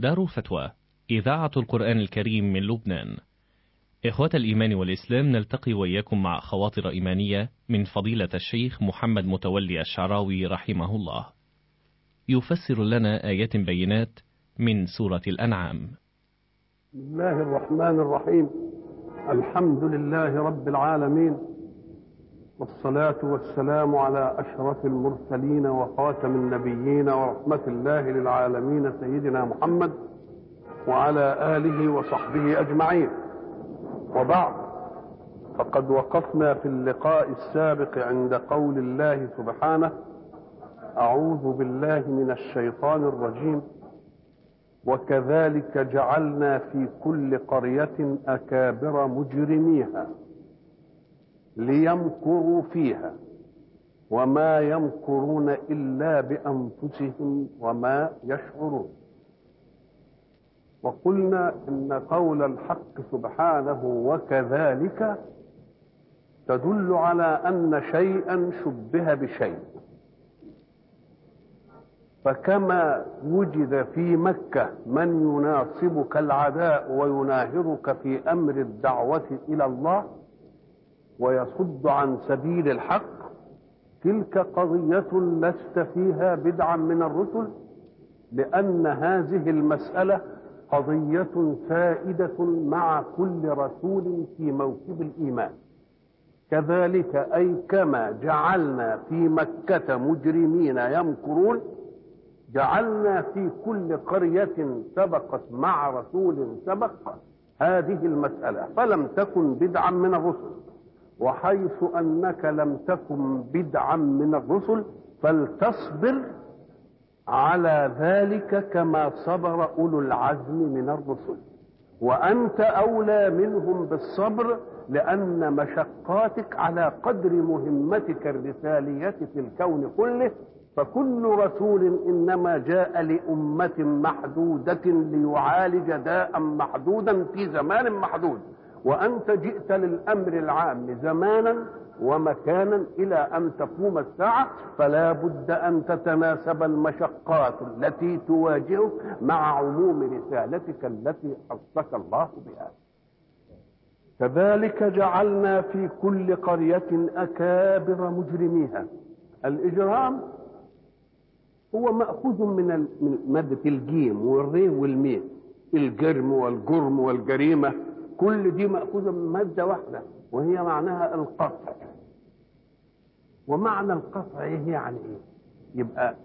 دار الفتوى إذاعة القرآن الكريم من لبنان إخوة الإيمان والإسلام نلتقي وإياكم مع خواطر إيمانية من فضيلة الشيخ محمد متولي الشعراوي رحمه الله يفسر لنا آيات بينات من سورة الأنعام بسم الله الرحمن الرحيم الحمد لله رب العالمين والصلاة والسلام على أشرف المرسلين وخاتم النبيين ورحمة الله للعالمين سيدنا محمد وعلى آله وصحبه أجمعين وبعد فقد وقفنا في اللقاء السابق عند قول الله سبحانه أعوذ بالله من الشيطان الرجيم وكذلك جعلنا في كل قرية أكابر مجرميها ليمكروا فيها وما يمكرون إلا بأنفسهم وما يشعرون وقلنا إن قول الحق سبحانه وكذلك تدل على أن شيئا شبه بشيء فكما وجد في مكة من يناصبك العداء ويناهرك في أمر الدعوة إلى الله ويصد عن سبيل الحق تلك قضية لست فيها بدعا من الرسل لأن هذه المسألة قضية سائدة مع كل رسول في موكب الإيمان كذلك أي كما جعلنا في مكة مجرمين يمكرون جعلنا في كل قرية سبقت مع رسول سبق هذه المسألة فلم تكن بدعا من الرسل وحيث أنك لم تكن بدعا من الرسل فلتصبر على ذلك كما صبر أولو العزم من الرسل وأنت أولى منهم بالصبر لأن مشقاتك على قدر مهمتك الرسالية في الكون كله فكل رسول انما جاء لامه محدوده ليعالج داء محدودا في زمان محدود وانت جئت للامر العام زمانا ومكانا الى ان تقوم الساعه فلا بد ان تتناسب المشقات التي تواجهك مع عموم رسالتك التي خصك الله بها كذلك جعلنا في كل قريه اكابر مجرميها الاجرام هو مأخوذ من مادة الجيم والري والميم الجرم والجرم والجريمة كل دي مأخوذة من مادة واحدة وهي معناها القطع ومعنى القطع ايه يعني ايه يبقى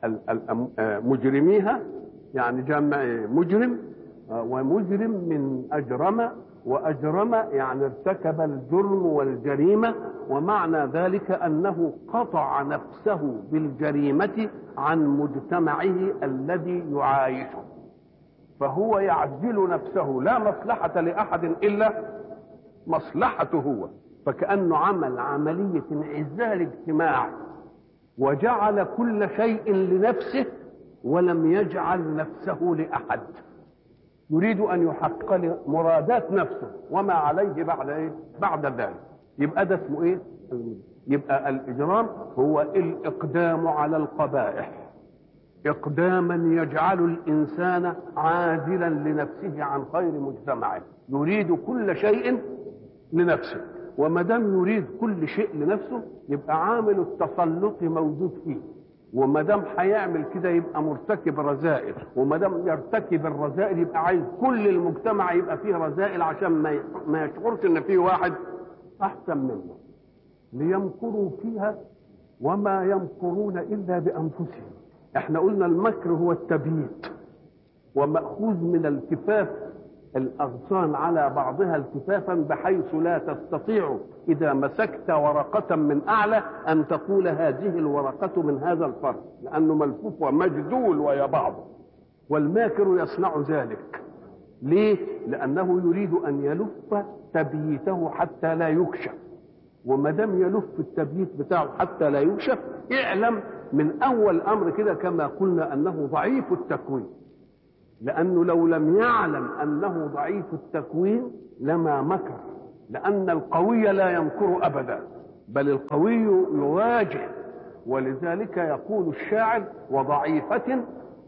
مجرميها يعني جمع مجرم ومجرم من أجرم وأجرم يعني ارتكب الجرم والجريمة ومعنى ذلك أنه قطع نفسه بالجريمة عن مجتمعه الذي يعايشه فهو يعزل نفسه لا مصلحة لأحد إلا مصلحته هو فكأنه عمل عملية انعزال اجتماعي وجعل كل شيء لنفسه ولم يجعل نفسه لأحد يريد ان يحقق مرادات نفسه وما عليه بعد ايه بعد ذلك يبقى ده اسمه ايه يبقى الاجرام هو الاقدام على القبائح اقداما يجعل الانسان عازلا لنفسه عن خير مجتمعه يريد كل شيء لنفسه وما دام يريد كل شيء لنفسه يبقى عامل التسلط موجود فيه وما دام هيعمل كده يبقى مرتكب رذائل وما دام يرتكب الرذائل يبقى عايز كل المجتمع يبقى فيه رذائل عشان ما ما يشعرش ان فيه واحد احسن منه ليمكروا فيها وما يمكرون الا بانفسهم احنا قلنا المكر هو التبييت وماخوذ من التفاف الاغصان على بعضها التفافا بحيث لا تستطيع اذا مسكت ورقه من اعلى ان تقول هذه الورقه من هذا الفرد لانه ملفوف ومجدول ويا بعضه والماكر يصنع ذلك ليه لانه يريد ان يلف تبييته حتى لا يكشف وما دام يلف التبييت بتاعه حتى لا يكشف اعلم من اول امر كده كما قلنا انه ضعيف التكوين لأنه لو لم يعلم أنه ضعيف التكوين لما مكر لأن القوي لا يمكر أبدا بل القوي يواجه ولذلك يقول الشاعر وضعيفة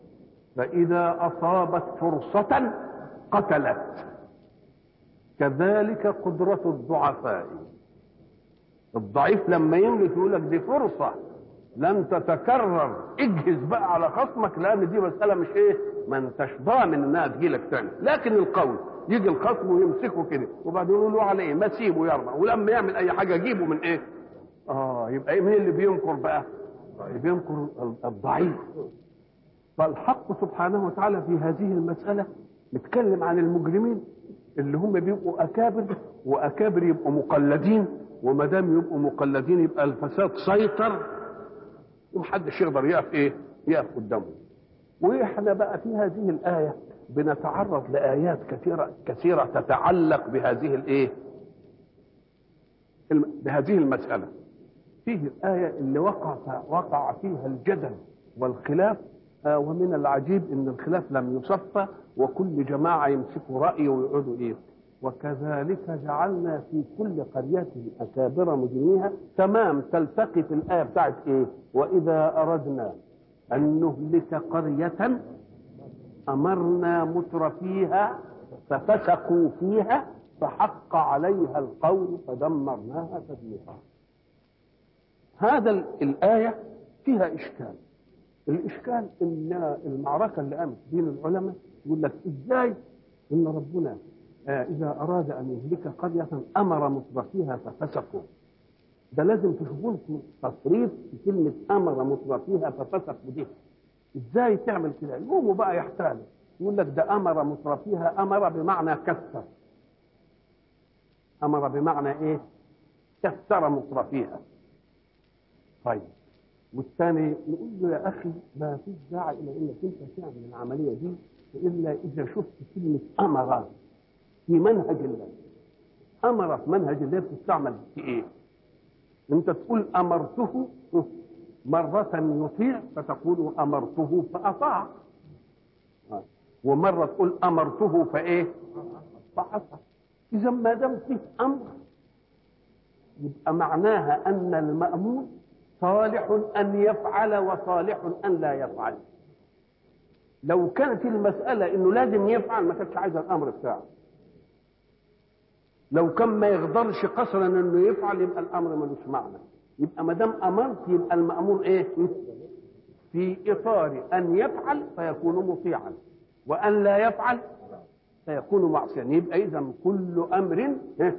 فإذا أصابت فرصة قتلت كذلك قدرة الضعفاء الضعيف لما يملك يقول لك دي فرصة لن تتكرر اجهز بقى على خصمك لان دي مسألة مش ايه ما انتش ضامن انها تجيلك تاني لكن القوي يجي الخصم ويمسكه كده وبعدين يقول له على ايه ما سيبه يرمى ولما يعمل اي حاجة جيبه من ايه اه يبقى ايه مين اللي بينكر بقى اللي بينكر الضعيف فالحق سبحانه وتعالى في هذه المسألة نتكلم عن المجرمين اللي هم بيبقوا أكابر وأكابر يبقوا مقلدين وما دام يبقوا مقلدين يبقى الفساد سيطر ومحدش يقدر يقف ايه؟ يقف قدامه. واحنا بقى في هذه الآية بنتعرض لآيات كثيرة كثيرة تتعلق بهذه الايه؟ بهذه المسألة. فيه الآية اللي وقع وقع فيها الجدل والخلاف آه ومن العجيب ان الخلاف لم يصفى وكل جماعه يمسكوا راي ويقعدوا ايه وكذلك جعلنا في كل قريه اكابر مجرميها تمام تلتقي في الايه بتاعت ايه واذا اردنا ان نهلك قريه امرنا متر فيها ففسقوا فيها فحق عليها القول فدمرناها تدميرا هذا الايه فيها اشكال الاشكال ان المعركه اللي قامت بين العلماء يقول لك ازاي ان ربنا آه اذا اراد ان يهلك قريه امر مترفيها ففسقوا ده لازم تشوفوا لكم تصريف في كلمه امر مترفيها ففسقوا دي ازاي تعمل كده يقوموا بقى يحتالوا يقول لك ده امر مترفيها امر بمعنى كسر امر بمعنى ايه كسر مترفيها طيب والثاني نقول له يا اخي ما فيش داعي الى انك انت تعمل العمليه دي الا اذا شفت كلمه امر في منهج الله امر في منهج الله بتستعمل في ايه؟ انت تقول امرته مرة يطيع فتقول امرته فاطاع ومرة تقول امرته فايه؟ فعصى اذا ما دام فيه امر يبقى معناها ان المامور صالح أن يفعل وصالح أن لا يفعل لو كانت المسألة إنه لازم يفعل ما كانتش عايزة الأمر بتاعه لو كان ما يقدرش قصرا إنه يفعل يبقى الأمر ملوش معنى يبقى ما دام أمرت يبقى المأمور إيه؟ في إطار أن يفعل فيكون مطيعا وأن لا يفعل فيكون معصيا يبقى إذا كل أمر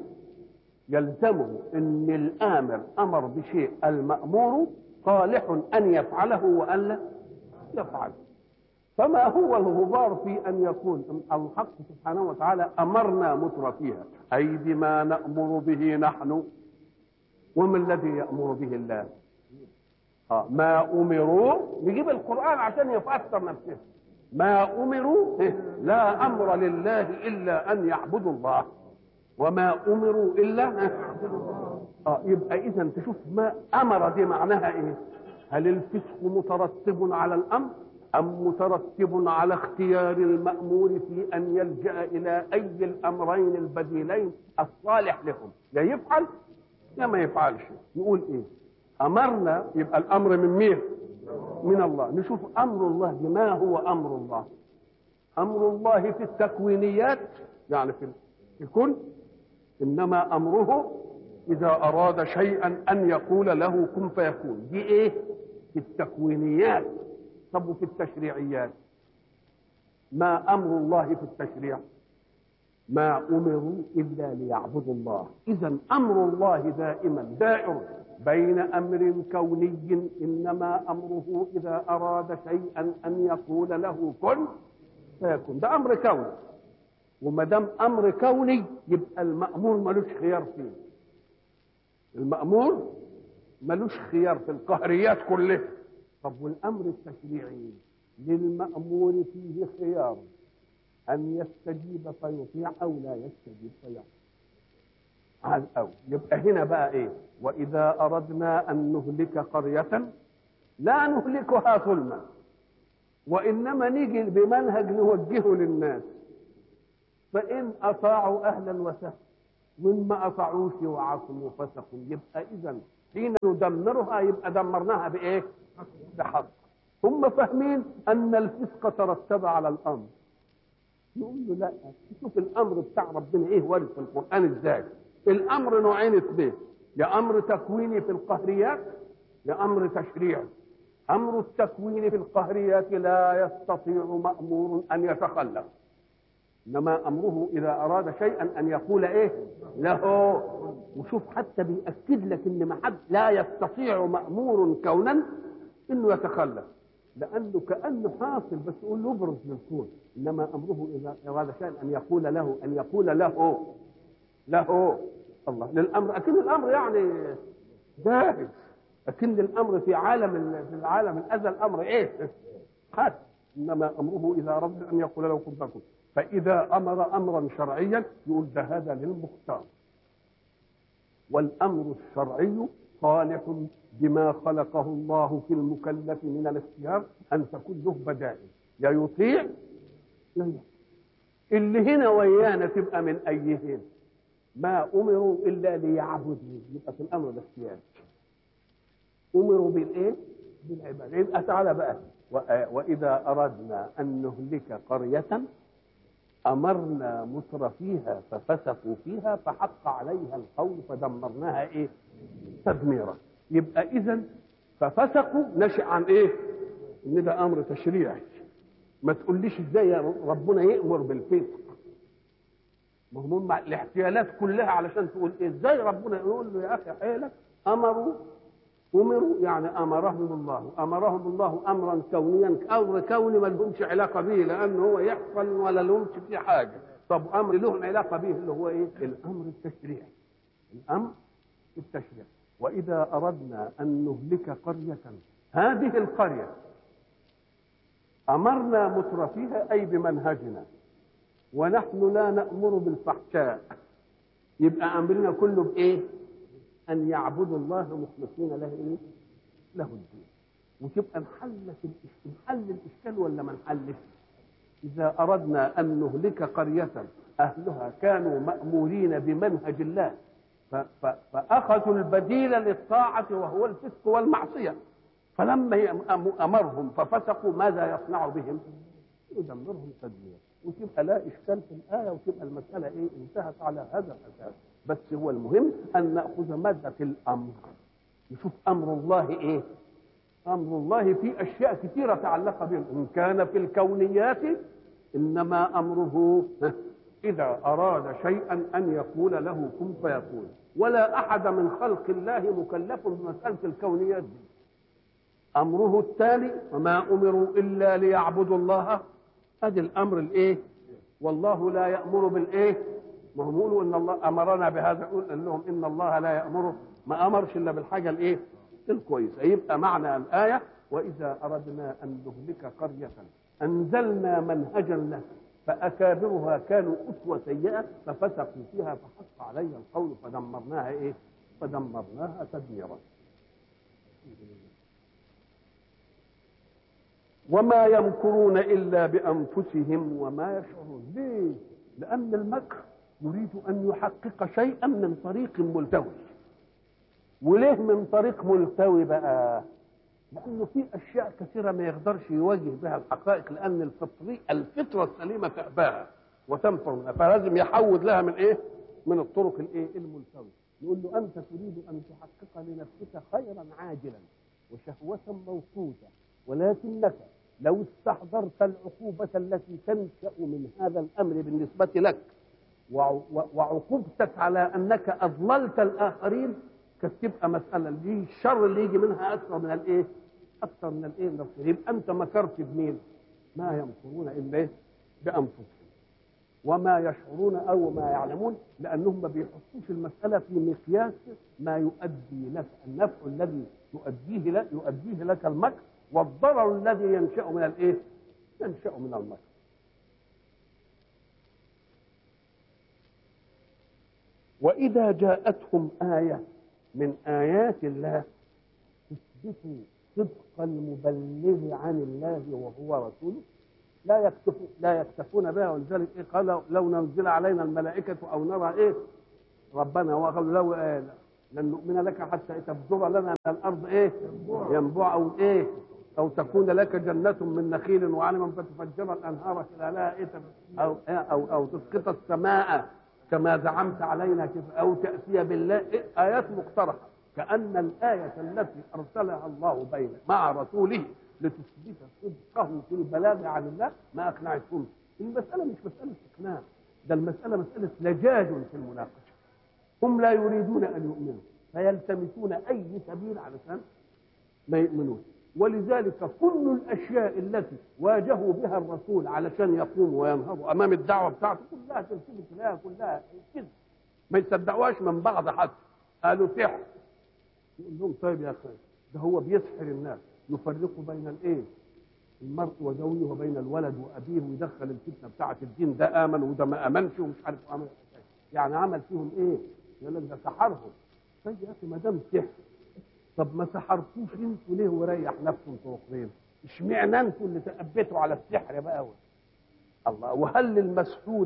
يلزمه ان الامر امر بشيء المامور صالح ان يفعله والا يفعله فما هو الغبار في ان يقول الحق سبحانه وتعالى امرنا متر فيها اي بما نامر به نحن وما الذي يامر به الله آه ما امروا نجيب القران عشان يفسر نفسه ما امروا لا امر لله الا ان يعبدوا الله وما امروا الا اه يبقى اذا تشوف ما امر دي معناها ايه هل الفسق مترتب على الامر ام مترتب على اختيار المامور في ان يلجا الى اي الامرين البديلين الصالح لهم يا يفعل يا ما يفعلش يقول ايه امرنا يبقى الامر من مين من الله نشوف امر الله بما هو امر الله امر الله في التكوينيات يعني في الكل انما امره اذا اراد شيئا ان يقول له كن فيكون دي ايه في التكوينيات طب وفي التشريعيات ما امر الله في التشريع ما امروا الا ليعبدوا الله اذا امر الله دائما دائر بين امر كوني انما امره اذا اراد شيئا ان يقول له كن فيكون ده امر كوني وما دام امر كوني يبقى المامور ملوش خيار فيه المامور ملوش خيار في القهريات كلها طب والامر التشريعي للمامور فيه خيار ان يستجيب فيطيع او لا يستجيب فيعصي هذا أو يبقى هنا بقى ايه واذا اردنا ان نهلك قريه لا نهلكها ظلما وانما نيجي بمنهج نوجهه للناس فإن أطاعوا أهلا وسهلا وإن ما أطاعوش وعصوا وفسقوا يبقى إذا حين ندمرها يبقى دمرناها بإيه؟ بحق هم فاهمين ان الفسق ترتب على الامر نقول له لا شوف الامر بتاع ربنا ايه وارد في القران ازاي الامر نوعين اثنين يا امر تكويني في القهريات يا امر تشريعي امر التكوين في القهريات لا يستطيع مامور ان يتخلف انما امره اذا اراد شيئا ان يقول ايه له وشوف حتى بيأكد لك ان ما حد لا يستطيع مامور كونا انه يتخلف لانه كانه حاصل بس يقول له ابرز للكون انما امره اذا اراد شيئا ان يقول له ان يقول له له الله للامر اكن الامر يعني جاهز لكن الامر في عالم في العالم الازل الامر ايه؟ حد انما امره اذا اراد ان يقول له كن فكن فاذا امر امرا شرعيا يقول ده هذا للمختار والامر الشرعي صالح بما خلقه الله في المكلف من الاختيار ان تكون له بدائل يا يطيع يا يطيع اللي هنا ويانا تبقى من ايهن ما امروا الا ليعبدوا يبقى في الامر الاختياري امروا بالايه؟ بالعباده يبقى تعالى بقى واذا اردنا ان نهلك قريه امرنا متر فيها ففسقوا فيها فحق عليها القول فدمرناها ايه؟ تدميرا يبقى اذا ففسقوا نشأ عن ايه؟ ان ده امر تشريعي ما تقوليش ازاي يا ربنا يامر بالفسق ما هم الاحتيالات كلها علشان تقول إيه؟ ازاي ربنا يقول له يا اخي حيلك امروا امروا يعني امرهم الله امرهم الله امرا كونيا امر كوني ما لهمش علاقه به لانه هو يحصل ولا لهمش فيه حاجه طب امر لهم علاقه به اللي هو ايه الامر التشريعي الامر التشريعي واذا اردنا ان نهلك قريه هذه القريه امرنا مترفيها اي بمنهجنا ونحن لا نامر بالفحشاء يبقى امرنا كله بايه ان يعبدوا الله مخلصين له ايه؟ له الدين وتبقى انحلت انحل الاشكال ولا ما انحلش؟ اذا اردنا ان نهلك قريه اهلها كانوا مامورين بمنهج الله فاخذوا البديل للطاعه وهو الفسق والمعصيه فلما امرهم ففسقوا ماذا يصنع بهم؟ يدمرهم تدميرا وتبقى لا اشكال في الايه وتبقى المساله ايه؟ انتهت على هذا الاساس بس هو المهم ان ناخذ ماده الامر نشوف امر الله ايه امر الله في اشياء كثيره تعلق به ان كان في الكونيات انما امره اذا اراد شيئا ان يقول له كن فيكون ولا احد من خلق الله مكلف بمساله الكونيات دي امره التالي وما امروا الا ليعبدوا الله ادي الامر الايه والله لا يامر بالايه ما هم يقولوا ان الله امرنا بهذا يقول لهم ان الله لا يامر ما امرش الا بالحاجه الايه الكويسه يبقى معنى الايه واذا اردنا ان نهلك قريه انزلنا منهجا له فاكابرها كانوا اسوه سيئه ففسقوا فيها فحق عليها القول فدمرناها ايه فدمرناها تدميرا وما يمكرون الا بانفسهم وما يشعرون ليه لان المكر يريد ان يحقق شيئا من طريق ملتوي وليه من طريق ملتوي بقى لانه في اشياء كثيره ما يقدرش يواجه بها الحقائق لان الفطري الفطره السليمه تأباها وتنفر منها فلازم يحود لها من ايه من الطرق الايه الملتويه يقول له انت تريد ان تحقق لنفسك خيرا عاجلا وشهوه موقوته ولكنك لو استحضرت العقوبة التي تنشأ من هذا الأمر بالنسبة لك وعقوبتك على أنك أضللت الآخرين كانت تبقى مسألة دي الشر اللي يجي منها أكثر من الإيه؟ أكثر من الإيه؟ من الخير يبقى أنت مكرت بمين؟ ما يمكرون إلا إيه؟ بأنفسهم وما يشعرون أو ما يعلمون لأنهم ما بيحطوش المسألة في مقياس ما يؤدي لك النفع الذي يؤديه لك يؤديه لك المكر والضرر الذي ينشا من الايه؟ ينشا من المكر. واذا جاءتهم ايه من ايات الله تثبت صدق المبلغ عن الله وهو رسوله لا يكتف لا يكتفون بها ولذلك إيه قال لو نزل علينا الملائكه او نرى ايه ربنا وقالوا لو إيه لن نؤمن لك حتى تبذر لنا من الارض ايه ينبوع او ايه او تكون لك جنه من نخيل وعنب فتفجر الانهار خلالها إيه او او او تسقط السماء كما زعمت علينا كيف او تاتي بالله إيه ايات مقترحه كان الايه التي ارسلها الله بين مع رسوله لتثبت صدقه في البلاغ عن الله ما اقنعتهم المساله مش مساله اقناع ده المساله مساله لجاج في المناقشه هم لا يريدون ان يؤمنوا فيلتمسون اي سبيل علشان ما يؤمنوش ولذلك كل الاشياء التي واجهوا بها الرسول علشان يقوموا وينهضوا امام الدعوه بتاعته كلها تلتفت لها كلها كده ما يصدقوهاش من بعض حتى قالوا سحر يقول لهم طيب يا اخي ده هو بيسحر الناس يفرق بين الايه المرء وزوجه وبين الولد وابيه ويدخل الفتنه بتاعه الدين ده امن وده ما امنش ومش عارف عمل يعني عمل فيهم ايه؟ يقول لك ده سحرهم طيب يا اخي ما دام سحر طب ما سحرتوش انتوا ليه وريح نفسه انتوا واخرين؟ اشمعنى انتوا اللي تأبتوا على السحر بقى الله وهل للمسحور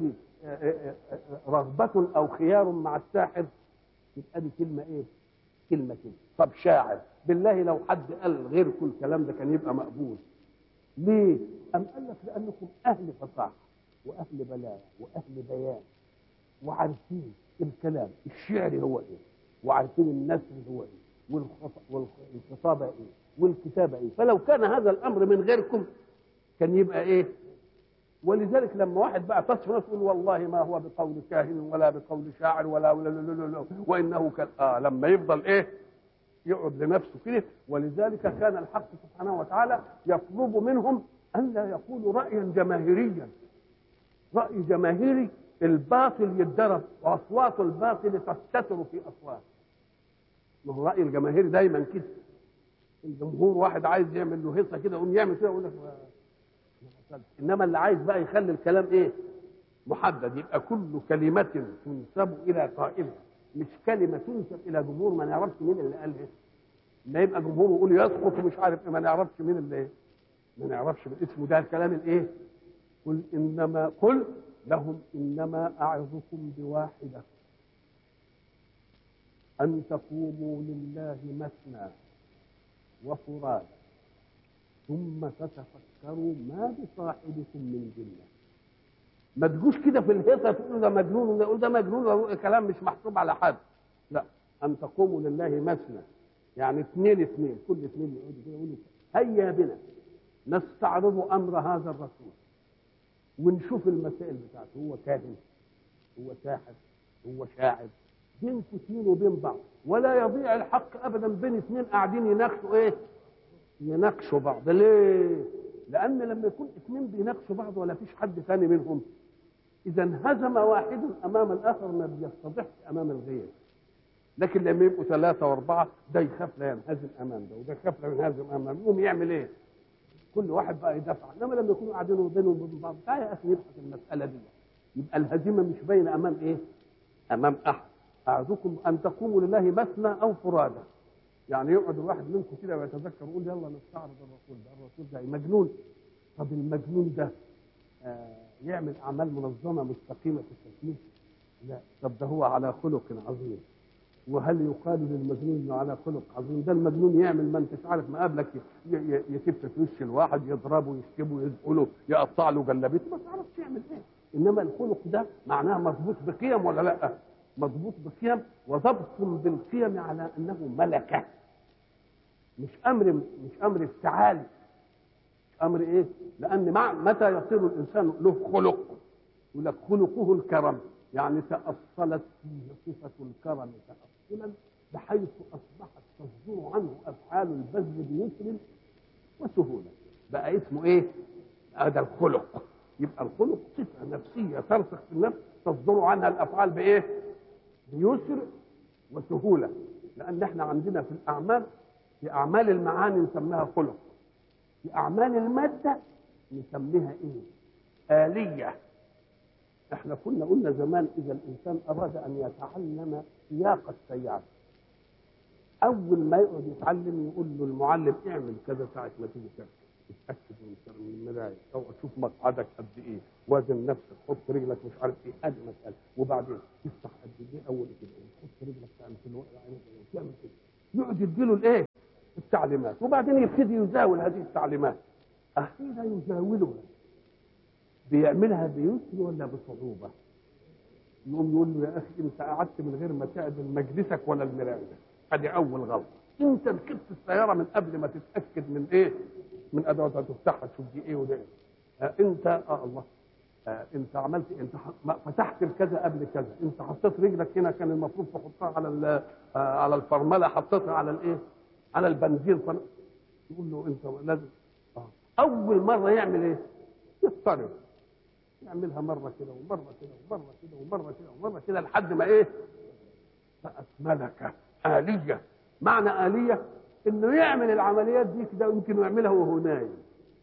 رغبة أو خيار مع الساحر؟ يبقى دي كلمة إيه؟ كلمة كده طب شاعر بالله لو حد قال غيركم الكلام ده كان يبقى مقبول ليه؟ أم قال لك لأنكم أهل فصاحة وأهل بلاغة وأهل بيان وعارفين الكلام الشعر هو إيه؟ وعارفين النثر هو إيه؟ والخطابة إيه؟ والكتابة إيه؟ فلو كان هذا الأمر من غيركم كان يبقى إيه؟ ولذلك لما واحد بقى تصف نفسه يقول والله ما هو بقول كاهن ولا بقول شاعر ولا ولا لا لا لا وانه كان اه لما يفضل ايه يقعد لنفسه كده ولذلك كان الحق سبحانه وتعالى يطلب منهم ان لا يقولوا رايا جماهيريا راي جماهيري الباطل يتضرب واصوات الباطل تستتر في اصوات ما هو راي الجماهيري دايما كده الجمهور واحد عايز يعمل له هيصه كده يقوم يعمل كده يقول لك انما اللي عايز بقى يخلي الكلام ايه محدد يبقى كل كلمة تنسب إلى قائلها مش كلمة تنسب إلى جمهور ما نعرفش مين اللي قالها ما يبقى جمهور يقول يسقط ومش عارف ما نعرفش مين اللي ايه ما نعرفش من اسمه ده الكلام الايه قل انما قل لهم انما اعظكم بواحده ان تقوموا لله مثنى وفرادا ثم تتفكروا ما بصاحبكم من جنه ما تجوش كده في الهيصه تقولوا ده مجنون وده يقول ده مجنون وده كلام مش محسوب على حد لا ان تقوموا لله مثنى يعني اثنين اثنين كل اثنين يقعدوا كده يقولوا هيا بنا نستعرض امر هذا الرسول ونشوف المسائل بتاعته هو كاهن هو ساحر هو شاعر بينكم اثنين وبين بعض ولا يضيع الحق ابدا بين اثنين قاعدين يناقشوا ايه؟ يناقشوا بعض ليه؟ لان لما يكون اثنين بيناقشوا بعض ولا فيش حد ثاني منهم اذا انهزم واحد امام الاخر ما بيستضحش امام الغير لكن لما يبقوا ثلاثة وأربعة ده يخاف لا ينهزم أمام ده وده يخاف لا ينهزم أمام يقوم يعمل إيه؟ كل واحد بقى يدافع إنما لما يكونوا قاعدين بينهم وبين بعض تعالى يا أخي نبحث المسألة دي يبقى الهزيمة مش باينة أمام إيه؟ أمام أحد أعظكم أن تقوموا لله مثنى أو فرادى يعني يقعد الواحد منكم كده ويتذكر يقول يلا نستعرض الرسول ده الرسول ده مجنون طب المجنون ده آه يعمل اعمال منظمه مستقيمه في التكليف لا طب ده هو على خلق عظيم وهل يقال للمجنون انه على خلق عظيم ده المجنون يعمل ما انتش عارف مقابلك يكف في وش الواحد يضربه يشتمه يزقله يقطع له جلابيته ما تعرفش يعمل ايه انما الخلق ده معناه مضبوط بقيم ولا لا مضبوط بقيم وضبط بالقيم على انه ملكه مش امر مش امر افتعالي امر ايه لان مع متى يصير الانسان له خلق يقول لك خلقه الكرم يعني تاصلت فيه صفه الكرم تاصلا بحيث اصبحت تصدر عنه افعال البذل بيسر وسهوله بقى اسمه ايه هذا الخلق يبقى الخلق صفه نفسيه ترسخ في النفس تصدر عنها الافعال بايه بيسر وسهوله لان احنا عندنا في الاعمال في اعمال المعاني نسميها خلق في اعمال الماده نسميها ايه اليه احنا كنا قلنا زمان اذا الانسان اراد ان يتعلم سياق السياره اول ما يقعد يتعلم يقول له المعلم اعمل كذا ساعه ما تيجي كذا اتاكد من المرايه او اشوف مقعدك قد ايه وزن نفسك حط رجلك مش عارف ايه ادي مساله وبعدين تفتح قد ايه اول كده تحط رجلك تعمل في الوقت تعمل كده يقعد يديله الايه التعليمات وبعدين يبتدي يزاول هذه التعليمات أحين يزاولها بيعملها بيسر ولا بصعوبة يقوم يقول له يا أخي أنت قعدت من غير ما تعدل مجلسك ولا المراية ادي أول غلطة أنت ركبت السيارة من قبل ما تتأكد من إيه من أدوات هتفتحها تشوف دي إيه وده إيه آه أنت آه الله آه انت عملت انت فتحت الكذا قبل كذا انت حطيت رجلك هنا كان المفروض تحطها على آه على الفرمله حطيتها على الايه على البنزين فن... يقول له انت لازم آه. اول مره يعمل ايه يضطرب يعملها مره كده ومره كده ومره كده ومره كده ومره كده لحد ما ايه بقت ملكه آلية معنى آلية انه يعمل العمليات دي كده يمكن يعملها وهو نايم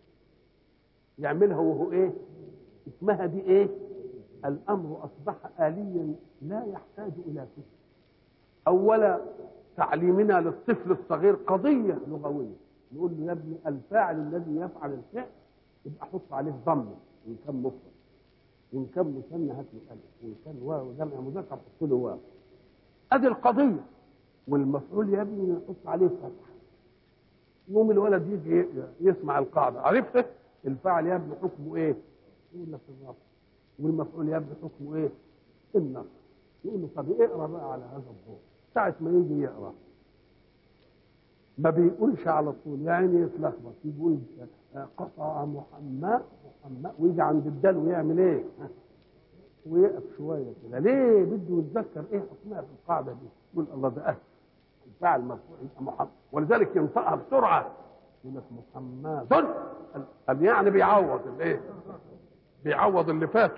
يعملها وهو ايه اسمها دي ايه الامر اصبح آليا لا يحتاج الى فكر اولا تعليمنا للطفل الصغير قضيه لغويه نقول له يا ابني الفاعل الذي يفعل الفعل يبقى حط عليه ضمه ان كان مفرد وان كان مثنى هات له الف وان كان واو جمع مذكر حط له واو ادي القضيه والمفعول يا ابني يحط عليه فتحه يوم الولد يجي يسمع القاعده عرفت الفاعل يا ابني حكمه ايه يقول لك الرفع والمفعول يا ابني حكمه ايه النصر يقول له طب اقرا بقى على هذا الضوء ساعة ما يجي يقرا ما بيقولش على طول يعني يتلخبط يقول قطع محمد محمد ويجي عند الدال ويعمل ايه؟ ويقف شويه كده ليه بده يتذكر ايه حكمها في القاعده دي يقول الله ده اهل الفاعل مرفوع يبقى محمد ولذلك ينطقها بسرعه يقول لك محمد قال يعني بيعوض الايه؟ بيعوض اللي فاته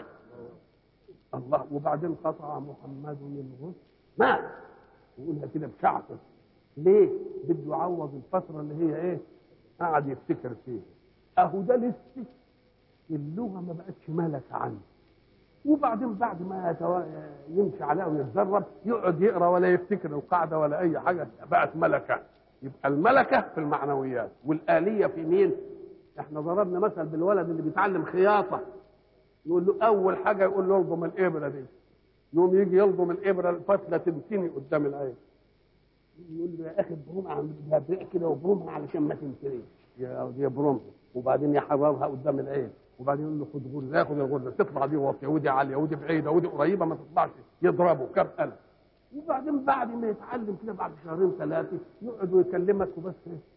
الله وبعدين قطع محمد الغسل ما يقولها كده بشعته ليه؟ بده يعوض الفتره اللي هي ايه؟ قعد يفتكر فيها اهو ده لسه اللغه ما بقتش ملكه عنه وبعدين بعد ما يتو... يمشي عليها ويتدرب يقعد يقرا ولا يفتكر القاعده ولا اي حاجه بقت ملكه يبقى الملكه في المعنويات والاليه في مين؟ احنا ضربنا مثل بالولد اللي بيتعلم خياطه نقول له اول حاجه يقول له الضم الابره دي يوم يجي يلضم الابره الفتله تمتني قدام العين يقول له يا اخي بروم اعمل كده وبرومها علشان ما تمتنيش يا يا برومها وبعدين يحررها قدام العين وبعدين يقول له خد غرزه ياخد الغرزه تطلع دي واطيه ودي عاليه ودي بعيده ودي قريبه ما تطلعش يضربه كم قلم وبعدين بعد ما يتعلم كده بعد شهرين ثلاثه يقعد ويكلمك وبس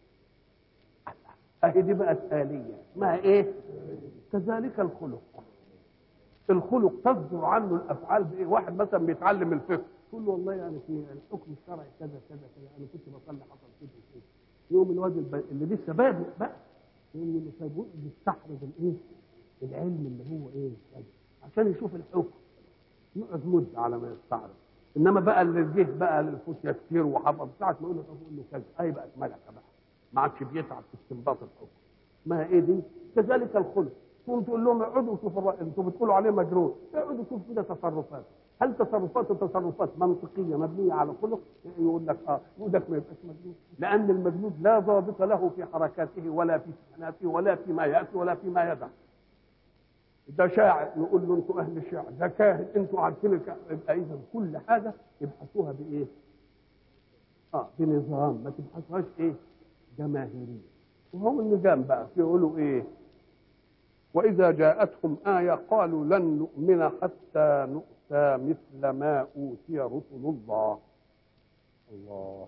اهي دي بقت آلية اسمها ايه؟ كذلك الخلق الخلق تصدر عنه الافعال بايه؟ واحد مثلا بيتعلم الفقه تقول له والله يعني في الحكم الشرعي كذا كذا كذا انا كنت بصلي حصل كده كده يوم الواد الب... اللي لسه بادئ بقى يقول له طيب يستحرز الايه؟ العلم اللي هو ايه؟ عشان يشوف الحكم يقعد مده على ما يستعرض انما بقى اللي جه بقى للفتية كتير وحفظ ساعة ما يقول له يقول له كذا اي بقت ملكه بقى ما عادش بيتعب في استنباط الحكم ما ايه دي؟ كذلك الخلق تقوم تقول لهم اقعدوا شوفوا انتوا بتقولوا عليه مجنون اقعدوا شوفوا كده تصرفات هل تصرفاته تصرفات منطقيه مبنيه على خلق يقول لك اه يقول لك ما يبقاش مجنون لان المجنون لا ضابط له في حركاته ولا في سكناته ولا فيما ياتي ولا فيما يدع ده شاعر نقول له انتوا اهل الشعر ده كاهن انتوا عارفين الك... يبقى اذا كل حاجه ابحثوها بايه؟ اه بنظام ما تبحثوهاش ايه؟ جماهيريه وهو النظام بقى يقولوا ايه؟ واذا جاءتهم ايه قالوا لن نؤمن حتى نؤتى مثل ما اوتي رسل الله الله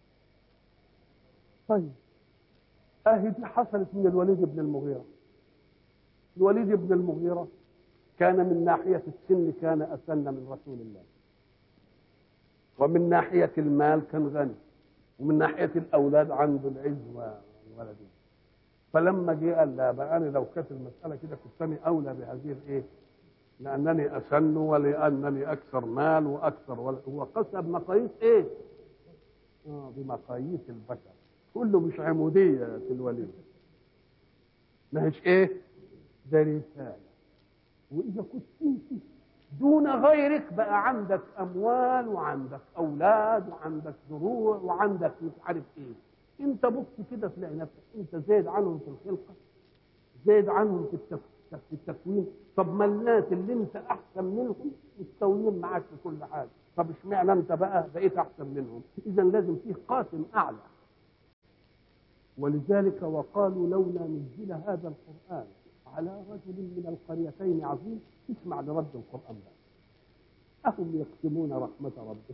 طيب اهي دي حصلت من الوليد بن المغيره الوليد بن المغيرة كان من ناحية السن كان أسن من رسول الله ومن ناحية المال كان غني ومن ناحية الأولاد عنده العز والولدين فلما جه قال لا بقى أنا لو كانت المسألة كده كنت أنا أولى بهذه الإيه؟ لأنني أسن ولأنني أكثر مال وأكثر ولد هو قسى بمقاييس إيه؟ آه بمقاييس البشر كله مش عمودية في الوليد ما هيش إيه؟ ده رسالة وإذا كنت أنت دون غيرك بقى عندك أموال وعندك أولاد وعندك زروع وعندك مش عارف إيه أنت بص كده تلاقي نفسك أنت زايد عنهم في الخلقة زايد عنهم في التف... في التكوين طب ما الناس اللي أنت أحسن منهم مستويين معاك في كل حاجة طب اشمعنى أنت بقى بقيت أحسن منهم إذا لازم فيه قاسم أعلى ولذلك وقالوا لولا نزل هذا القرآن على رجل من القريتين عظيم اسمع لرد القرآن بقى أهم يقسمون رحمة ربك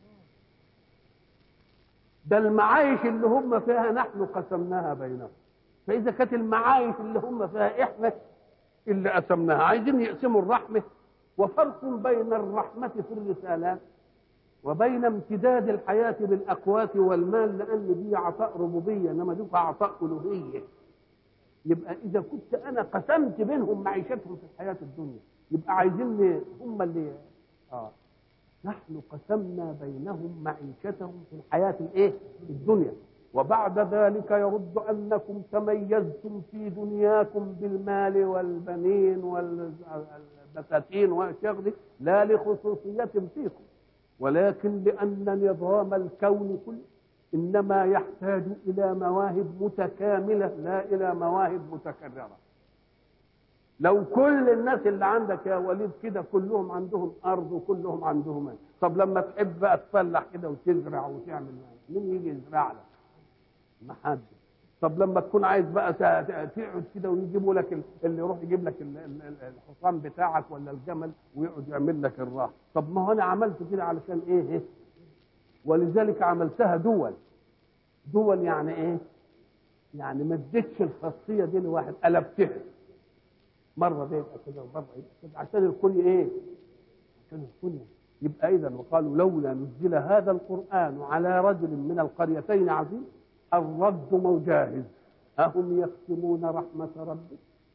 ده المعايش اللي هم فيها نحن قسمناها بينهم فإذا كانت المعايش اللي هم فيها إحنا اللي قسمناها عايزين يقسموا الرحمة وفرق بين الرحمة في الرسالات وبين امتداد الحياة بالأقوات والمال لأن دي عطاء ربوبية إنما دي عطاء ألوهية يبقى إذا كنت أنا قسمت بينهم معيشتهم في الحياة الدنيا يبقى عايزين هم اللي آه نحن قسمنا بينهم معيشتهم في الحياة الإيه؟ الدنيا وبعد ذلك يرد أنكم تميزتم في دنياكم بالمال والبنين والبساتين والأشياء دي لا لخصوصية فيكم ولكن لأن نظام الكون كله إنما يحتاج إلى مواهب متكاملة لا إلى مواهب متكررة لو كل الناس اللي عندك يا وليد كده كلهم عندهم أرض وكلهم عندهم مال طب لما تحب بقى تفلح كده وتزرع وتعمل مين يجي يزرع لك؟ ما حد طب لما تكون عايز بقى تقعد كده ويجيبوا لك اللي يروح يجيب لك الحصان بتاعك ولا الجمل ويقعد يعمل لك الراحه طب ما هو انا عملت كده علشان ايه, إيه؟ ولذلك عملتها دول دول يعني ايه يعني ما اديتش الخاصيه دي لواحد قلبتها مره ده يبقى كده ومره يبقى كده عشان الكل ايه عشان الكل يبقى اذا وقالوا لولا نزل هذا القران على رجل من القريتين عظيم الرد مجاهز أهم يقسمون رحمة ربك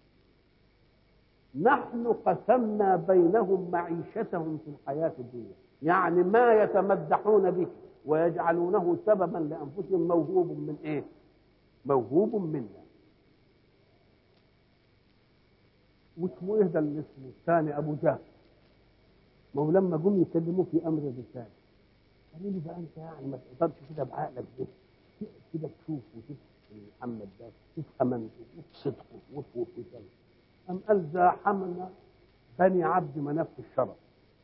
نحن قسمنا بينهم معيشتهم في الحياة الدنيا يعني ما يتمدحون به ويجعلونه سببا لأنفسهم موهوب من إيه موهوب منا واسمه ايه ده اللي اسمه الثاني ابو جهل ما هو لما جم يكلموه في امر الرساله قالوا له بقى انت يعني ما تقدرش كده بعقلك ده كده تشوف وتشوف محمد ده تشوف امانته وصدقه وفوق وكذا ام قال زاحمنا بني عبد مناف في الشرف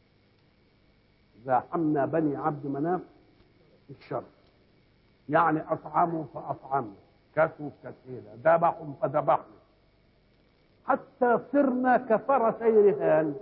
زاحمنا بني عبد مناف في الشرف يعني اطعموا فاطعمنا كسوا كسينا ذبحوا فذبحنا حتى صرنا كفرسي رهان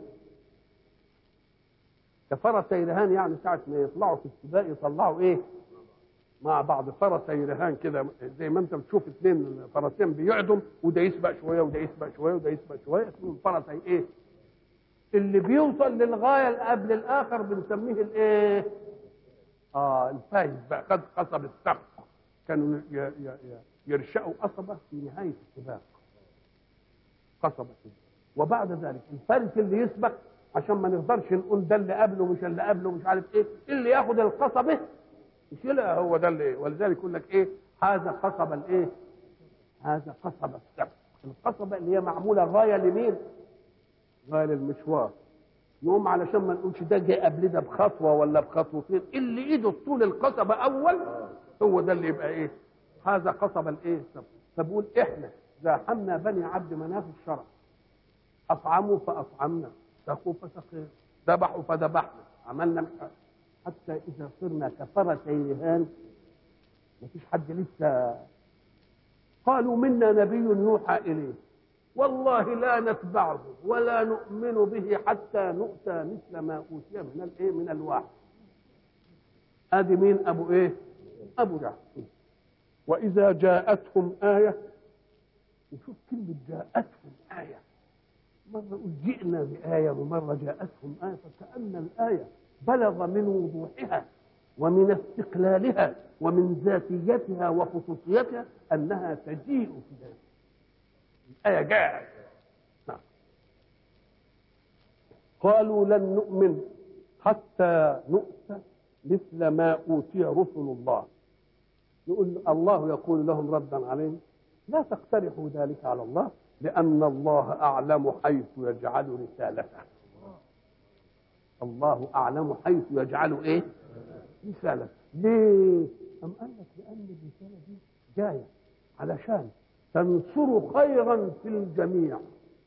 كفرسي رهان يعني ساعة ما يطلعوا في السباق يطلعوا ايه مع بعض فرسي رهان كده زي ما انت بتشوف اثنين فرسين بيعدم وده يسبق شويه وده يسبق شويه وده يسبق شويه اسمهم فرسي ايه اللي بيوصل للغايه اللي قبل الاخر بنسميه الايه اه الفايز بقى خد قصب السبق كانوا يرشقوا قصبه في نهايه السباق قصبة كده وبعد ذلك الفارس اللي يسبق عشان ما نقدرش نقول ده اللي قبله مش اللي قبله مش عارف ايه اللي ياخد القصبه يشيلها هو ده اللي ولذلك يقول لك ايه هذا قصب الايه هذا قصب السبق القصبه اللي هي معموله غايه لمين غايه للمشوار يقوم علشان ما نقولش ده جه قبل ده بخطوه ولا بخطوتين اللي ايده طول القصبه اول هو ده اللي يبقى ايه هذا قصب الايه السبق فبقول احنا زاحمنا بني عبد مناف الشرع اطعموا فاطعمنا سقوا فسقينا ذبحوا فذبحنا عملنا حتى اذا صرنا كفرسي رهان مفيش حد لسه قالوا منا نبي يوحى اليه والله لا نتبعه ولا نؤمن به حتى نؤتى مثل ما اوتي من الايه من الوحي ادي مين ابو ايه ابو جهل واذا جاءتهم ايه وشوف كلمة جاءتهم آية مرة جئنا بآية ومرة جاءتهم آية فكأن الآية بلغ من وضوحها ومن استقلالها ومن ذاتيتها وخصوصيتها أنها تجيء في ذلك الآية جاءت نعم. قالوا لن نؤمن حتى نؤتى مثل ما أوتي رسل الله يقول الله يقول لهم ردا عليهم لا تقترحوا ذلك على الله لأن الله أعلم حيث يجعل رسالته الله أعلم حيث يجعل إيه رسالته ليه أم قال لك لأن الرسالة دي جاية علشان تنصر خيرا في الجميع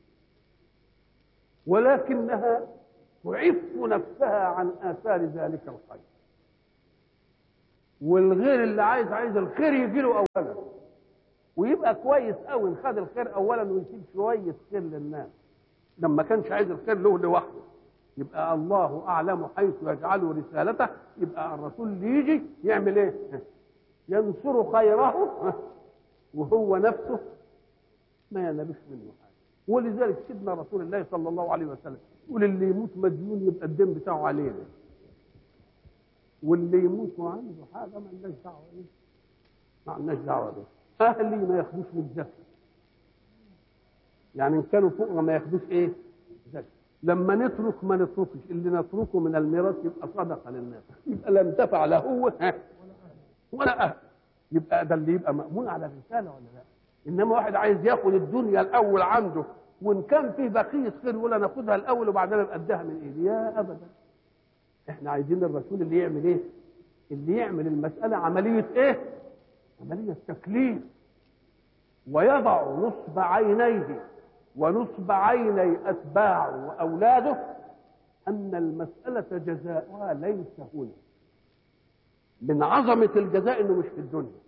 ولكنها تعف نفسها عن آثار ذلك الخير والغير اللي عايز عايز الخير يجي له أولا ويبقى كويس قوي ان خد الخير اولا ويسيب شويه خير للناس لما كانش عايز الخير له لوحده يبقى الله اعلم حيث يجعل رسالته يبقى الرسول اللي يجي يعمل ايه ينصر خيره وهو نفسه ما ينالوش منه حاجه ولذلك سيدنا رسول الله صلى الله عليه وسلم يقول اللي يموت مديون يبقى الدين بتاعه علينا واللي يموت وعنده حاجه ما لناش دعوه ايه ما لناش دعوه به اهلي ما ياخدوش من الزكاه يعني ان كانوا فقراء ما ياخدوش ايه زكاه لما نترك ما نتركش اللي نتركه من الميراث يبقى صدقه للناس يبقى لا انتفع لا هو ولا اهل يبقى ده اللي يبقى مامون على الرساله ولا لا انما واحد عايز ياخد الدنيا الاول عنده وان كان فيه بقيه خير ولا ناخدها الاول وبعدين نبقى اديها من ايدي يا ابدا احنا عايزين الرسول اللي يعمل ايه اللي يعمل المساله عمليه ايه عمليه تكليف ويضع نصب عينيه ونصب عيني اتباعه واولاده ان المساله جزاؤها ليس هنا من عظمه الجزاء انه مش في الدنيا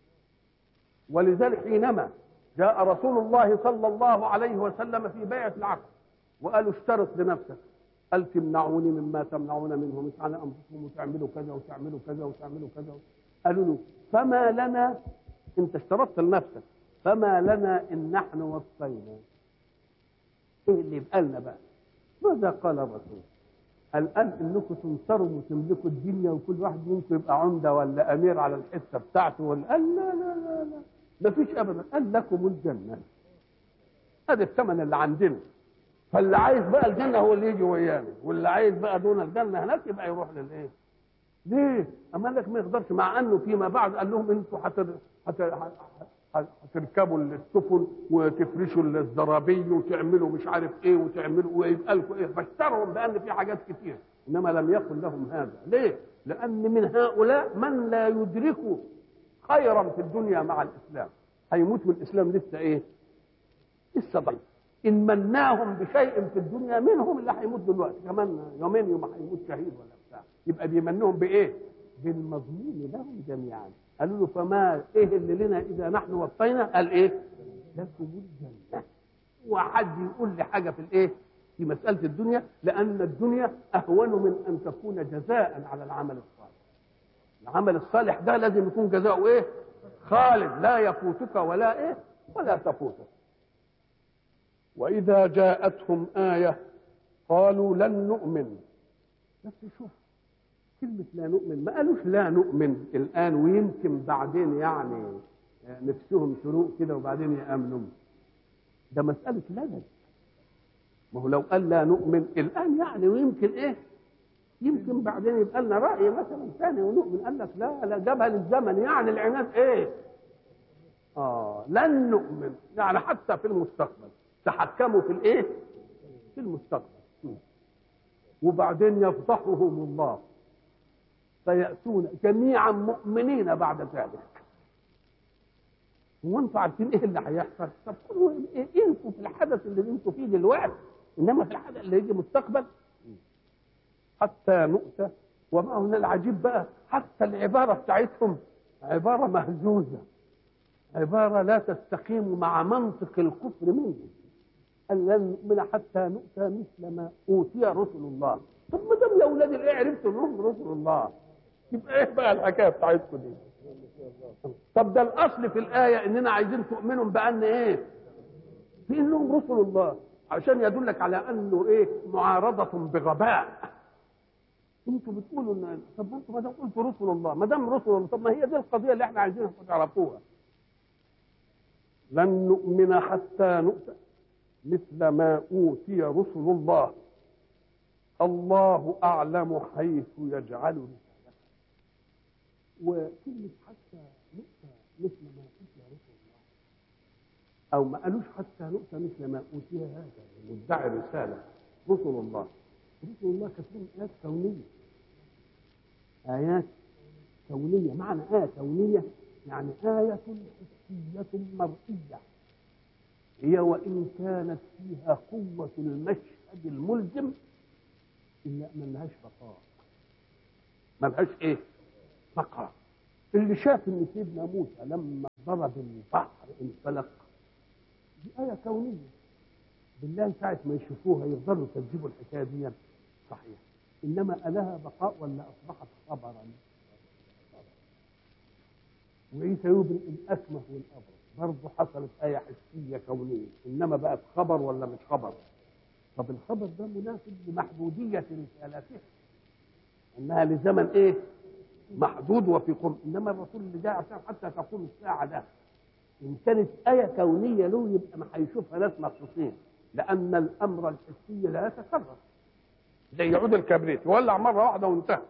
ولذلك حينما جاء رسول الله صلى الله عليه وسلم في بيعه العقد وقالوا اشترط لنفسك قال تمنعوني مما تمنعون منه مش على انفسكم وتعملوا كذا وتعملوا كذا وتعملوا كذا قالوا له فما لنا انت اشترطت لنفسك فما لنا ان نحن وصينا ايه اللي يبقى لنا بقى ماذا قال الرسول الان انكم تنصروا وتملكوا الدنيا وكل واحد منكم يبقى عمده ولا امير على الحته بتاعته ولا قال لا لا لا لا ما فيش ابدا قال لكم الجنه هذا الثمن اللي عندنا فاللي عايز بقى الجنه هو اللي يجي ويانا واللي عايز بقى دون الجنه هناك يبقى يروح للايه؟ ليه؟ اما لك ما يقدرش مع انه فيما بعد قال لهم انتوا حتر حتر هتركبوا السفن وتفرشوا الزرابي وتعملوا مش عارف ايه وتعملوا ويبقى لكم ايه بشرهم بان في حاجات كتير انما لم يقل لهم هذا ليه؟ لان من هؤلاء من لا يدرك خيرا في الدنيا مع الاسلام هيموت والاسلام لسه ايه؟ لسه ضعيف ان مناهم بشيء في الدنيا منهم اللي هيموت دلوقتي كمان يومين يوم هيموت شهيد ولا بتاع يبقى بيمنهم بايه؟ بالمضمون لهم جميعا قالوا له فما ايه اللي لنا اذا نحن وفينا قال ايه لكم الجنه وحد يقول لي حاجه في الايه في مساله الدنيا لان الدنيا اهون من ان تكون جزاء على العمل الصالح العمل الصالح ده لازم يكون جزاؤه ايه خالد لا يفوتك ولا ايه ولا تفوتك واذا جاءتهم ايه قالوا لن نؤمن بس شوف كلمة لا نؤمن ما قالوش لا نؤمن الآن ويمكن بعدين يعني نفسهم شروق كده وبعدين يأمنوا ده مسألة لدد ما هو لو قال لا نؤمن الآن يعني ويمكن إيه يمكن بعدين يبقى لنا رأي مثلا ثاني ونؤمن قال لك لا لا جابها للزمن يعني العناد إيه آه لن نؤمن يعني حتى في المستقبل تحكموا في الإيه في المستقبل وبعدين يفضحهم الله فيأتون جميعا مؤمنين بعد ذلك هو انتوا عارفين ايه اللي هيحصل؟ طب كلوا إيه انتوا في الحدث اللي انتوا فيه دلوقتي انما في الحدث اللي يجي مستقبل حتى نؤتى وما هنا العجيب بقى حتى العباره بتاعتهم عباره مهزوزه عباره لا تستقيم مع منطق الكفر منهم أن لن نؤمن حتى نؤتى مثل ما اوتي رسل الله طب ما دام يا اولاد الايه عرفتوا انهم رسل الله يبقى ايه بقى الحكايه بتاعتكم دي طب ده الاصل في الايه اننا عايزين تؤمنوا بان ايه في انهم رسل الله عشان يدلك على انه ايه معارضه بغباء انتوا بتقولوا ان طب انتوا ما دام قلتوا رسل الله ما دام رسل الله طب ما هي دي القضيه اللي احنا عايزينها تعرفوها لن نؤمن حتى نؤتى مثل ما اوتي رسل الله الله اعلم حيث يجعل رسالته وكلمه حتى نؤتى مثل ما اوتي رسل الله او ما قالوش حتى نؤتى مثل ما اوتي هذا مدعي الرساله رسل الله رسل الله كانت لهم ايات كونيه ايات كونيه معنى ايه كونيه يعني ايه حسيه مرئيه هي وإن كانت فيها قوة المشهد الملزم إلا ما لهاش بقاء ما لهاش إيه؟ بقاء اللي شاف إن سيدنا موسى لما ضرب البحر انفلق دي آية كونية بالله ساعة ما يشوفوها يقدروا يكذبوا الحكاية دي صحيح إنما ألها بقاء ولا أصبحت خبرا وعيسى يبرئ الأكمه والأبرص برضه حصلت آية حسية كونية إنما بقت خبر ولا مش خبر طب الخبر ده مناسب لمحدودية رسالتها انها لزمن ايه محدود وفي قرب انما الرسول اللي جاء عشان حتى تقوم الساعه ده ان كانت ايه كونيه له يبقى ما هيشوفها ناس مخصوصين لان الامر الحسي لا يتكرر زي عود الكبريت يولع مره واحده وانتهى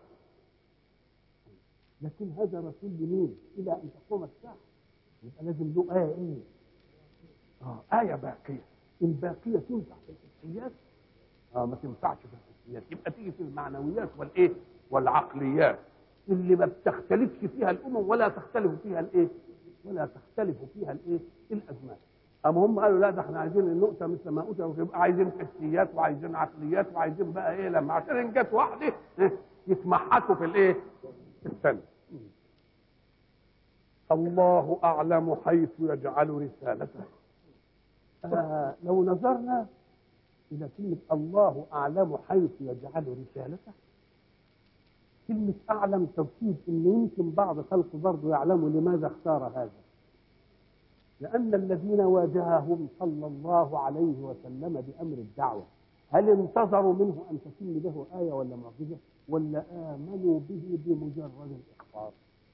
لكن هذا رسول لمين الى ان تقوم الساعه يبقى لازم له ايه ايه اه ايه باقيه الباقيه تنفع في الحسيات اه ما تنفعش في الحسيات يبقى تيجي في المعنويات والايه والعقليات اللي ما بتختلفش فيها الامم ولا تختلف فيها الايه ولا تختلف فيها الايه الازمان اما هم قالوا لا ده احنا عايزين النقطه مثل ما اوتوا يبقى عايزين حسيات وعايزين عقليات وعايزين بقى ايه لما عشان ان جت واحده إيه؟ يتمحكوا في الايه في الثانيه الله اعلم حيث يجعل رسالته آه لو نظرنا إلى كلمة الله أعلم حيث يجعل رسالته كلمة أعلم توكيد إن يمكن بعض خلق برضه يعلموا لماذا اختار هذا لأن الذين واجههم صلى الله عليه وسلم بأمر الدعوة هل انتظروا منه أن تتم له آية ولا معجزة ولا آمنوا به بمجرد الإخبار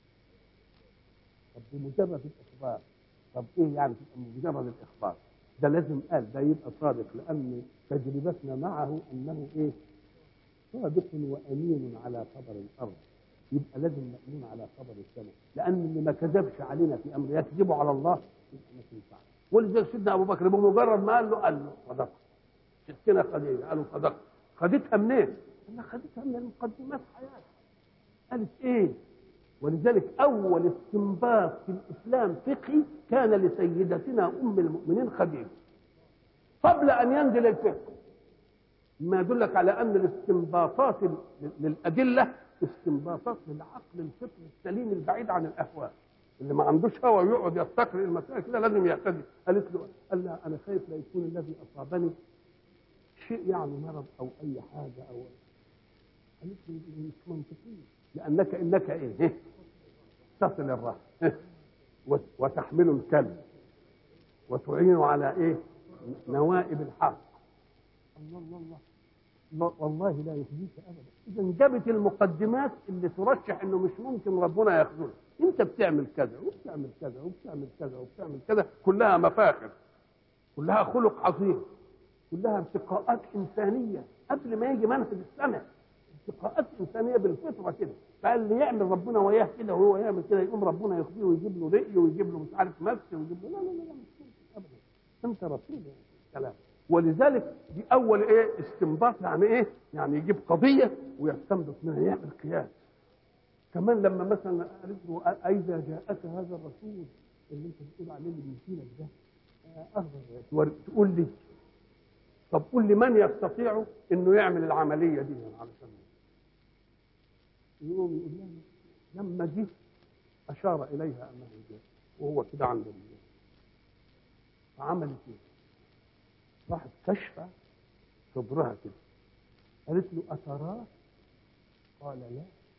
طب بمجرد الإخبار طب إيه يعني بمجرد الإخبار ده لازم قال ده يبقى صادق لأن تجربتنا معه أنه إيه صادق وأمين على خبر الأرض يبقى لازم نأمن على خبر السماء لأن اللي ما كذبش علينا في أمر يكذبوا على الله يبقى ما تنفعش ولذلك سيدنا أبو بكر بمجرد ما قال له قال له صدقت ستنا خديجة قالوا صدقت خدتها منين؟ قال خدتها من المقدمات حياتها قالت إيه؟ ولذلك أول استنباط في الإسلام فقهي كان لسيدتنا أم المؤمنين خديجة قبل أن ينزل الفقه ما يدلك على أن الاستنباطات للأدلة استنباطات للعقل الفطري السليم البعيد عن الأهواء اللي ما عندوش هوى ويقعد يستقرئ المسائل كده لازم يهتدي قالت له قال لا أنا خايف لا يكون الذي أصابني شيء يعني مرض أو أي حاجة أو قالت له مش منطقي لأنك إنك إيه تصل الرحم وتحمل الكلب وتعين على ايه نوائب الحق الله الله الله والله لا يخزيك ابدا اذا جابت المقدمات اللي ترشح انه مش ممكن ربنا يخذلك انت بتعمل كذا وبتعمل كذا وبتعمل كذا وبتعمل كذا كلها مفاخر كلها خلق عظيم كلها ارتقاءات انسانيه قبل ما يجي منهج السمع ارتقاءات انسانيه بالفطره كده فاللي يعمل ربنا وياه كده وهو يعمل كده يقوم ربنا يخزيه ويجيب له رأي ويجيب له مش عارف نفس ويجيب له لا لا لا, لا مش ممكن ابدا انت رسول كلام ولذلك دي اول ايه استنباط يعني ايه يعني يجيب قضيه ويستنبط منها يعمل قياس كمان لما مثلا قالت له اذا جاءك هذا الرسول اللي انت بتقول عليه اللي بيجيلك ده أهدر تقول لي طب قول لي من يستطيع انه يعمل العمليه دي علشان يقوم يقول لها لما جه اشار اليها انه جاء وهو كده عند الله فعملت ايه؟ راحت كشفه صدرها كده قالت له اتراه؟ قال لا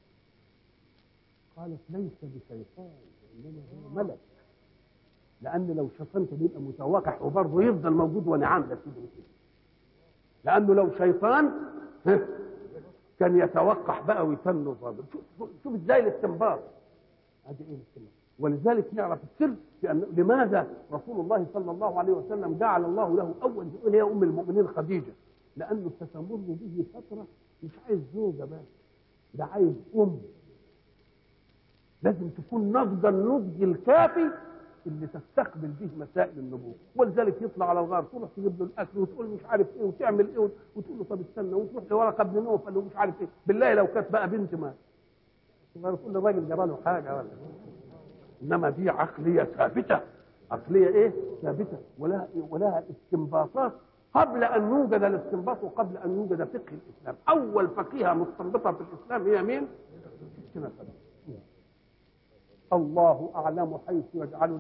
قالت ليس بشيطان وانما هو ملك لان لو شيطان كان يبقى متوقع وبرضه يفضل موجود وانا عامله كده لانه لو شيطان كان يتوقع بقى ويتنه برضه شوف شوف ازاي الاستنباط ادي ايه الاستنباط ولذلك نعرف السر في أن لماذا رسول الله صلى الله عليه وسلم جعل الله له اول يقول هي ام المؤمنين خديجه لانه ستمر به فتره مش عايز زوجه بس ده عايز ام لازم تكون نضج النضج الكافي اللي تستقبل به مسائل النبوه ولذلك يطلع على الغار تروح تجيب له الاكل وتقول مش عارف ايه وتعمل ايه وتقول له طب استنى وتروح لورقه ابن نوفل له مش عارف ايه بالله لو كانت بقى بنت ما تقول للراجل جرى له حاجه ولا انما دي عقليه ثابته عقليه ايه ثابته ولها ولها استنباطات قبل ان يوجد الاستنباط وقبل ان يوجد فقه الاسلام اول فقيهه مستنبطه في الاسلام هي مين؟ الله اعلم حيث يجعل